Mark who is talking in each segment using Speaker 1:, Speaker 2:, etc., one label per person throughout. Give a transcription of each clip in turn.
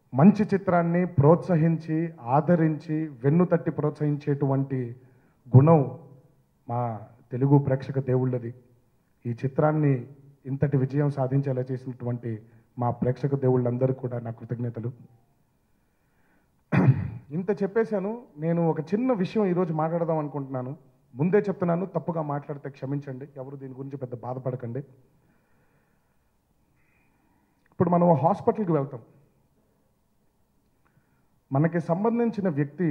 Speaker 1: మంచి చిత్రాన్ని ప్రోత్సహించి ఆదరించి వెన్ను తట్టి ప్రోత్సహించేటువంటి గుణం మా తెలుగు ప్రేక్షక దేవుళ్ళది ఈ చిత్రాన్ని ఇంతటి విజయం సాధించేలా చేసినటువంటి మా ప్రేక్షక దేవుళ్ళందరికీ కూడా నా కృతజ్ఞతలు ఇంత చెప్పేశాను నేను ఒక చిన్న విషయం ఈరోజు మాట్లాడదాం అనుకుంటున్నాను ముందే చెప్తున్నాను తప్పుగా మాట్లాడితే క్షమించండి ఎవరు దీని గురించి పెద్ద బాధపడకండి ఇప్పుడు మనం హాస్పిటల్కి వెళ్తాం మనకి సంబంధించిన వ్యక్తి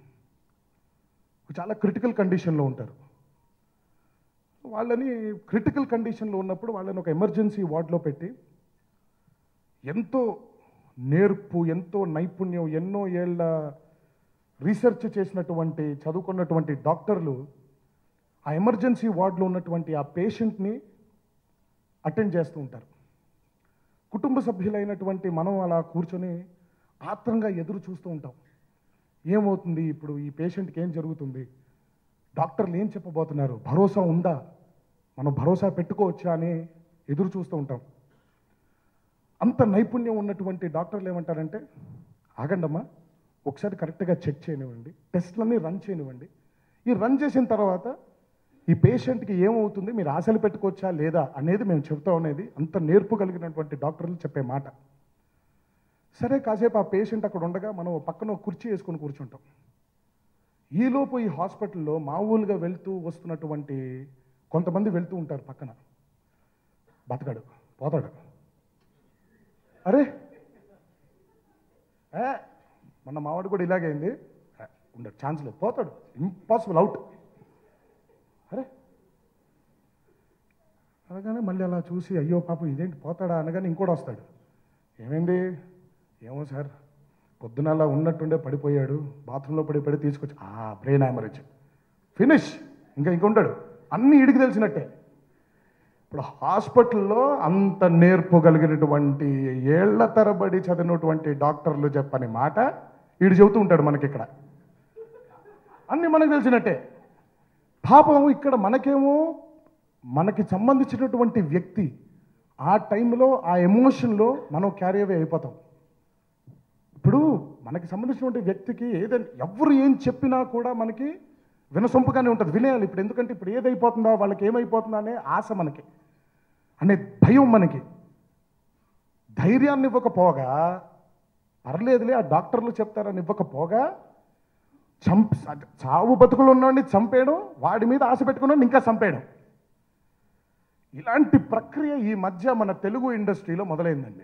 Speaker 1: చాలా క్రిటికల్ కండిషన్లో ఉంటారు వాళ్ళని క్రిటికల్ కండిషన్లో ఉన్నప్పుడు వాళ్ళని ఒక ఎమర్జెన్సీ వార్డులో పెట్టి ఎంతో నేర్పు ఎంతో నైపుణ్యం ఎన్నో ఏళ్ళ రీసెర్చ్ చేసినటువంటి చదువుకున్నటువంటి డాక్టర్లు ఆ ఎమర్జెన్సీ వార్డులో ఉన్నటువంటి ఆ పేషెంట్ని అటెండ్ చేస్తూ ఉంటారు కుటుంబ సభ్యులైనటువంటి మనం అలా కూర్చొని ఆత్రంగా ఎదురు చూస్తూ ఉంటాం ఏమవుతుంది ఇప్పుడు ఈ పేషెంట్కి ఏం జరుగుతుంది డాక్టర్లు ఏం చెప్పబోతున్నారు భరోసా ఉందా మనం భరోసా పెట్టుకోవచ్చా అని ఎదురు చూస్తూ ఉంటాం అంత నైపుణ్యం ఉన్నటువంటి డాక్టర్లు ఏమంటారంటే ఆగండమ్మా ఒకసారి కరెక్ట్గా చెక్ చేయనివ్వండి టెస్ట్లన్నీ రన్ చేయనివ్వండి ఈ రన్ చేసిన తర్వాత ఈ పేషెంట్కి ఏమవుతుంది మీరు ఆశలు పెట్టుకోవచ్చా లేదా అనేది మేము చెబుతాం అనేది అంత నేర్పు కలిగినటువంటి డాక్టర్లు చెప్పే మాట సరే కాసేపు ఆ పేషెంట్ అక్కడ ఉండగా మనం ఓ పక్కన ఒక కుర్చీ వేసుకొని కూర్చుంటాం ఈలోపు ఈ హాస్పిటల్లో మామూలుగా వెళ్తూ వస్తున్నటువంటి కొంతమంది వెళ్తూ ఉంటారు పక్కన బతకాడు పోతాడు అరే ఏ మొన్న మావాడు కూడా ఇలాగే అయింది ఏ, ఉండడు ఛాన్స్ లేదు పోతాడు ఇంపాసిబుల్ అవుట్ అరే అనగానే మళ్ళీ అలా చూసి అయ్యో పాపం ఇదేంటి పోతాడా అనగానే ఇంకోటి వస్తాడు ఏమైంది ఏమో సార్ పొద్దున అలా ఉన్నట్టుండే పడిపోయాడు బాత్రూంలో పడి పడి తీసుకొచ్చి ఆ బ్రెయిన్ హ్యామరేజ్ ఫినిష్ ఇంకా ఇంక ఉంటాడు అన్నీ ఇడికి తెలిసినట్టే ఇప్పుడు హాస్పిటల్లో అంత నేర్పు కలిగినటువంటి ఏళ్ల తరబడి చదివినటువంటి డాక్టర్లు చెప్పని మాట వీడు చెబుతూ ఉంటాడు మనకి ఇక్కడ అన్నీ మనకు తెలిసినట్టే పాపం ఇక్కడ మనకేమో మనకి సంబంధించినటువంటి వ్యక్తి ఆ టైంలో ఆ ఎమోషన్లో మనం క్యారీ అవే అయిపోతాం ఇప్పుడు మనకి సంబంధించినటువంటి వ్యక్తికి ఏదైనా ఎవరు ఏం చెప్పినా కూడా మనకి వినసొంపుగానే ఉంటుంది వినేయాలి ఇప్పుడు ఎందుకంటే ఇప్పుడు ఏదైపోతుందా వాళ్ళకి ఏమైపోతుందా అనే ఆశ మనకి అనే భయం మనకి ధైర్యాన్ని ఇవ్వకపోగా పర్లేదులే ఆ డాక్టర్లు చెప్తారని ఇవ్వకపోగా చంప చావు బతుకులు ఉన్నవాడిని చంపేయడం వాడి మీద ఆశ పెట్టుకున్నాడు ఇంకా చంపేయడం ఇలాంటి ప్రక్రియ ఈ మధ్య మన తెలుగు ఇండస్ట్రీలో మొదలైందండి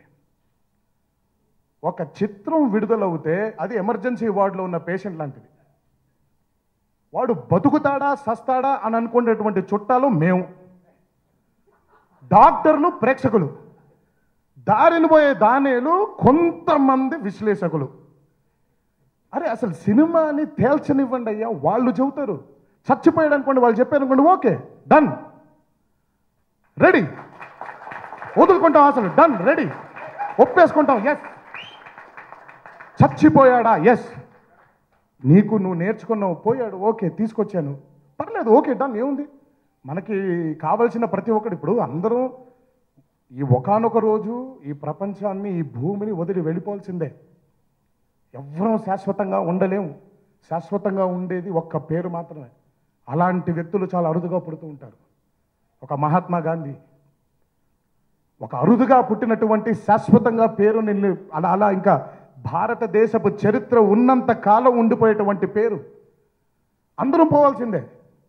Speaker 1: ఒక చిత్రం విడుదలవుతే అది ఎమర్జెన్సీ వార్డులో ఉన్న పేషెంట్ లాంటిది వాడు బతుకుతాడా సస్తాడా అని అనుకునేటువంటి చుట్టాలు మేము డాక్టర్లు ప్రేక్షకులు దారిని పోయే దానేలు కొంతమంది విశ్లేషకులు అరే అసలు సినిమాని తేల్చనివ్వండి అయ్యా వాళ్ళు చెబుతారు చచ్చిపోయాడు అనుకోండి వాళ్ళు చెప్పారు అనుకోండి ఓకే డన్ రెడీ వదులుకుంటాం అసలు డన్ రెడీ ఒప్పేసుకుంటాం ఎస్ చచ్చిపోయాడా ఎస్ నీకు నువ్వు నేర్చుకున్నావు పోయాడు ఓకే తీసుకొచ్చాను పర్లేదు ఓకే డన్ ఏముంది మనకి కావలసిన ప్రతి ఒక్కటి ఇప్పుడు అందరూ ఈ ఒకానొక రోజు ఈ ప్రపంచాన్ని ఈ భూమిని వదిలి వెళ్ళిపోవాల్సిందే ఎవ్వరూ శాశ్వతంగా ఉండలేము శాశ్వతంగా ఉండేది ఒక్క పేరు మాత్రమే అలాంటి వ్యక్తులు చాలా అరుదుగా పుడుతూ ఉంటారు ఒక మహాత్మా గాంధీ ఒక అరుదుగా పుట్టినటువంటి శాశ్వతంగా పేరు నిన్ను అలా అలా ఇంకా భారతదేశపు చరిత్ర ఉన్నంత కాలం ఉండిపోయేటువంటి పేరు అందరూ పోవాల్సిందే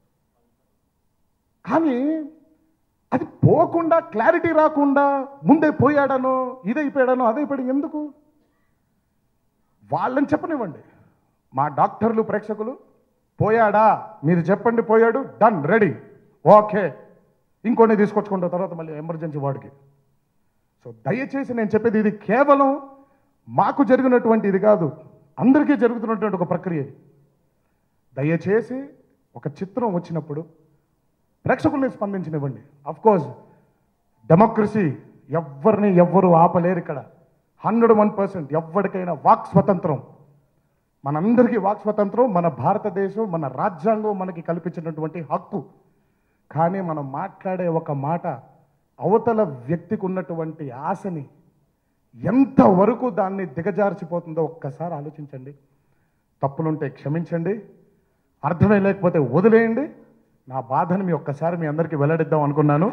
Speaker 1: కానీ అది పోకుండా క్లారిటీ రాకుండా ముందే పోయాడనో ఇదైపోయాడనో అదైపోయాడు ఎందుకు వాళ్ళని చెప్పనివ్వండి మా డాక్టర్లు ప్రేక్షకులు పోయాడా మీరు చెప్పండి పోయాడు డన్ రెడీ ఓకే ఇంకొన్ని తీసుకొచ్చుకుంటాం తర్వాత మళ్ళీ ఎమర్జెన్సీ వార్డుకి సో దయచేసి నేను చెప్పేది ఇది కేవలం మాకు జరిగినటువంటి ఇది కాదు అందరికీ జరుగుతున్నటువంటి ఒక ప్రక్రియ ఇది దయచేసి ఒక చిత్రం వచ్చినప్పుడు ప్రేక్షకుల్ని స్పందించనివ్వండి అఫ్ కోర్స్ డెమోక్రసీ ఎవరిని ఎవ్వరు ఆపలేరు ఇక్కడ హండ్రెడ్ వన్ పర్సెంట్ ఎవరికైనా వాక్ స్వతంత్రం మనందరికీ వాక్ స్వతంత్రం మన భారతదేశం మన రాజ్యాంగం మనకి కల్పించినటువంటి హక్కు కానీ మనం మాట్లాడే ఒక మాట అవతల వ్యక్తికి ఉన్నటువంటి ఆశని ఎంతవరకు దాన్ని దిగజార్చిపోతుందో ఒక్కసారి ఆలోచించండి తప్పులుంటే క్షమించండి అర్థమే లేకపోతే వదిలేయండి నా బాధను మీ ఒక్కసారి మీ అందరికీ వెల్లడిద్దాం అనుకున్నాను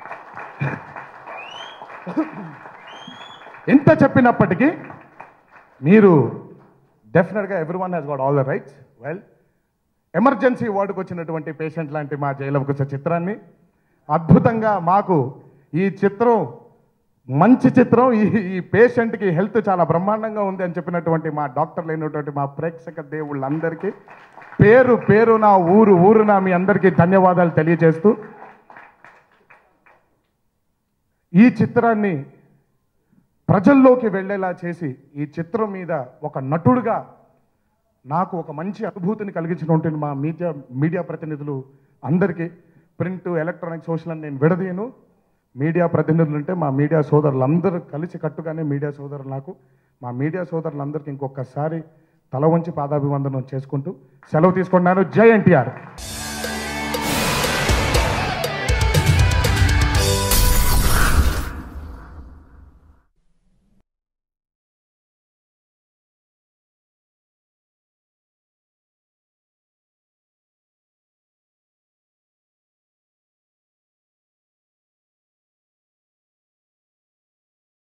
Speaker 1: ఎంత చెప్పినప్పటికీ మీరు డెఫినెట్గా everyone has got all the rights well emergency వార్డుకు వచ్చినటువంటి పేషెంట్ లాంటి మా జైలవకుశ చిత్రాన్ని అద్భుతంగా మాకు ఈ చిత్రం మంచి చిత్రం ఈ ఈ పేషెంట్కి హెల్త్ చాలా బ్రహ్మాండంగా ఉంది అని చెప్పినటువంటి మా డాక్టర్లు అయినటువంటి మా ప్రేక్షక దేవుళ్ళందరికీ పేరు పేరు నా ఊరు ఊరు నా మీ అందరికీ ధన్యవాదాలు తెలియజేస్తూ ఈ చిత్రాన్ని ప్రజల్లోకి వెళ్ళేలా చేసి ఈ చిత్రం మీద ఒక నటుడుగా నాకు ఒక మంచి అనుభూతిని కలిగించినటువంటి మా మీడియా మీడియా ప్రతినిధులు అందరికీ ప్రింట్ ఎలక్ట్రానిక్ సోషల్ అని నేను విడదీయను మీడియా ప్రతినిధులు అంటే మా మీడియా సోదరులందరూ కలిసి కట్టుగానే మీడియా సోదరులు నాకు మా మీడియా సోదరులందరికీ ఇంకొకసారి తల వంచి పాదాభివందనం చేసుకుంటూ సెలవు తీసుకున్నాను జై ఎన్టీఆర్